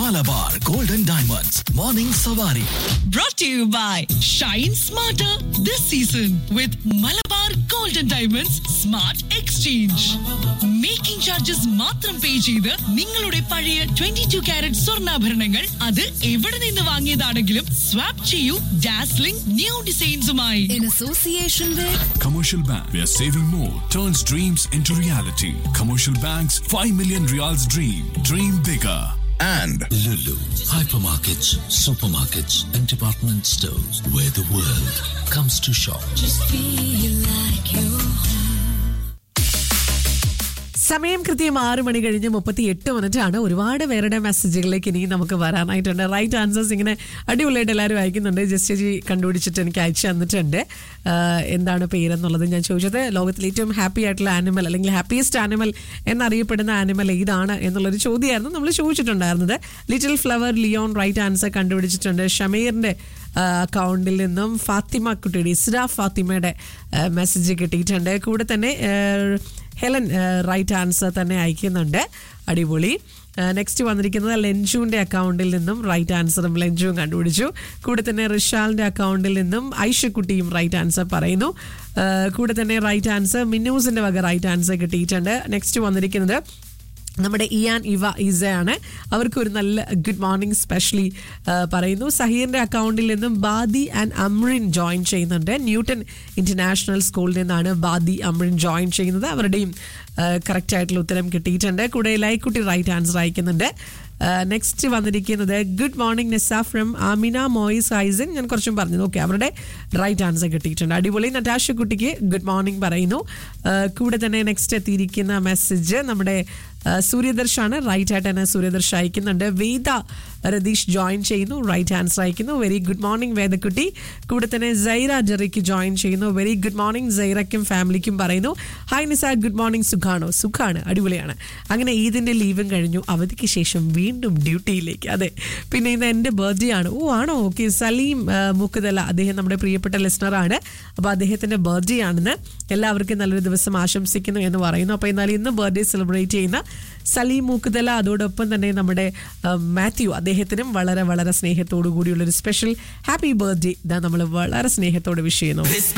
Malabar golden diamonds morning സവാരി brought to you by Shine Smarter this season with Malabar Golden Diamonds Smart Exchange. Making charges മാത്രം pay ചെയ്ത് നിങ്ങളുടെ പഴയ twenty two carrot സ്വർണ്ണാഭരണങ്ങൾ അത് എവിടെ നിന്ന് വാങ്ങിയതാണെങ്കിലും സ്വാപ്പ് ചെയ്യൂ ഡാസ്ലിംഗ് ന്യൂ ഡിസൈൻസുമായി in association with Commercial Bank, where saving more turns dreams into reality. Commercial Bank's 5 million reals dream. Dream bigger. and Lulu, hypermarkets, supermarkets, and department stores where the world comes to shop. സമയം കൃത്യം ആറ് മണി കഴിഞ്ഞ് മുപ്പത്തി എട്ട് minute ആണ് ഒരുപാട് പേരുടെ മെസ്സേജുകളിലേക്ക് ഇനി നമുക്ക് വരാനായിട്ടുണ്ട് റൈറ്റ് ആൻസേഴ്സ് ഇങ്ങനെ അടിപൊളിയായിട്ട് എല്ലാവരും അയക്കുന്നുണ്ട് ജസ്റ്റ് ചേച്ചി കണ്ടുപിടിച്ചിട്ട് എനിക്ക് അയച്ചു തന്നിട്ടുണ്ട് ആഹ് എന്താണ് പേരെന്നുള്ളത് ഞാൻ ചോദിച്ചത് ലോകത്തിലെ ഏറ്റവും ഹാപ്പി ആയിട്ടുള്ള ആനിമൽ അല്ലെങ്കിൽ ഹാപ്പിയസ്റ്റ് ആനിമൽ എന്നറിയപ്പെടുന്ന ആനിമൽ ഏതാണ് എന്നുള്ളൊരു ചോദ്യമായിരുന്നു നമ്മൾ ചോദിച്ചിട്ടുണ്ടായിരുന്നത് little flower Leon right answer കണ്ടുപിടിച്ചിട്ടുണ്ട് ഷമീറിന്റെ അക്കൗണ്ടിൽ നിന്നും ഫാത്തിമ കുട്ടിയുടെ ഇസ്ര ഫാത്തിമയുടെ മെസ്സേജ് കിട്ടിയിട്ടുണ്ട് കൂടെ തന്നെ ആഹ് ഹെലൻ റൈറ്റ് ആൻസർ തന്നെ അയക്കുന്നുണ്ട് അടിപൊളി നെക്സ്റ്റ് വന്നിരിക്കുന്നത് ലെഞ്ചുവിൻ്റെ അക്കൗണ്ടിൽ നിന്നും റൈറ്റ് ആൻസറും ലെഞ്ചുവും കണ്ടുപിടിച്ചു കൂടെ തന്നെ റിഷാലിൻ്റെ അക്കൗണ്ടിൽ നിന്നും ഐഷക്കുട്ടിയും റൈറ്റ് ആൻസർ പറയുന്നു ആ, കൂടെ തന്നെ റൈറ്റ് ആൻസർ മിന്നൂസിൻ്റെ വക റൈറ്റ് ആൻസർ കിട്ടിയിട്ടുണ്ട് നെക്സ്റ്റ് വന്നിരിക്കുന്നത് നമ്മുടെ ഇയാൻ ഇവ ഇസയാണ് അവർക്ക് ഒരു നല്ല ഗുഡ് മോർണിംഗ് സ്പെഷ്യലി പറയുന്നു സഹീറിന്റെ അക്കൗണ്ടിൽ നിന്നും ബാദി ആൻഡ് അമ്രിൻ ജോയിൻ ചെയ്യുന്നുണ്ട് ന്യൂട്ടൺ ഇന്റർനാഷണൽ സ്കൂളിൽ നിന്നാണ് ബാദി അമ്രിൻ ജോയിൻ ചെയ്യുന്നത് അവരുടെയും കറക്റ്റ് ആയിട്ടുള്ള ഉത്തരം കിട്ടിയിട്ടുണ്ട് കൂടെ ലൈക്കുട്ടി റൈറ്റ് ആൻസർ അയക്കുന്നുണ്ട് നെക്സ്റ്റ് വന്നിരിക്കുന്നത് good morning Nisa from Amina Moiz Haisan ഞാൻ കുറച്ചും പറഞ്ഞു ഓക്കെ അവരുടെ റൈറ്റ് ആൻസർ കിട്ടിയിട്ടുണ്ട് അടിപൊളി നറ്റാഷ കുട്ടിക്ക് ഗുഡ് മോർണിംഗ് പറയുന്നു ആ, കൂടെ തന്നെ നെക്സ്റ്റ് എത്തിയിരിക്കുന്ന മെസ്സേജ് നമ്മുടെ ആ, സൂര്യദർശാണ് റൈറ്റ് ആയിട്ട് തന്നെ സൂര്യദർശ അയക്കുന്നുണ്ട് വേദ രതീഷ് ജോയിൻ ചെയ്യുന്നു റൈറ്റ് ആൻസർ അയക്കുന്നു വെരി ഗുഡ് മോർണിംഗ് വേദക്കുട്ടി കൂടെ തന്നെ സൈറ ജെറിക്ക് ജോയിൻ ചെയ്യുന്നു വെരി ഗുഡ് മോർണിംഗ് സൈറയ്ക്കും ഫാമിലിക്കും പറയുന്നു ഹായ് നിസ ഗുഡ് മോർണിംഗ് സുഖാണോ സുഖാണ് അടിപൊളിയാണ് അങ്ങനെ ഈദിന്റെ ലീവും കഴിഞ്ഞു അവധിക്ക് ശേഷം വീണ്ടും ഡ്യൂട്ടിയിലേക്ക് അതെ പിന്നെ ഇന്ന് എൻ്റെ ബർത്ത്ഡേ ആണ് ഓ ആണോ ഓക്കെ സലീം ആ, മൂക്കുതല അദ്ദേഹം നമ്മുടെ പ്രിയപ്പെട്ട ലിസണറാണ് അപ്പോൾ അദ്ദേഹത്തിൻ്റെ ബർത്ത്ഡേ ആണെന്ന് എല്ലാവർക്കും നല്ലൊരു ദിവസം ആശംസിക്കുന്നു എന്ന് പറയുന്നു അപ്പോൾ എന്നാൽ ഇന്ന് ബർത്ത്ഡേ സെലിബ്രേറ്റ് ചെയ്യുന്ന സലീം മൂക്കുതല അതോടൊപ്പം തന്നെ നമ്മുടെ ആ, മാത്യു അദ്ദേഹത്തിനും വളരെ വളരെ സ്നേഹത്തോടു കൂടിയുള്ളൊരു സ്പെഷ്യൽ ഹാപ്പി ബർത്ത്ഡേ ഇതാ നമ്മൾ വളരെ സ്നേഹത്തോടെ വിഷ് ചെയ്യുന്നു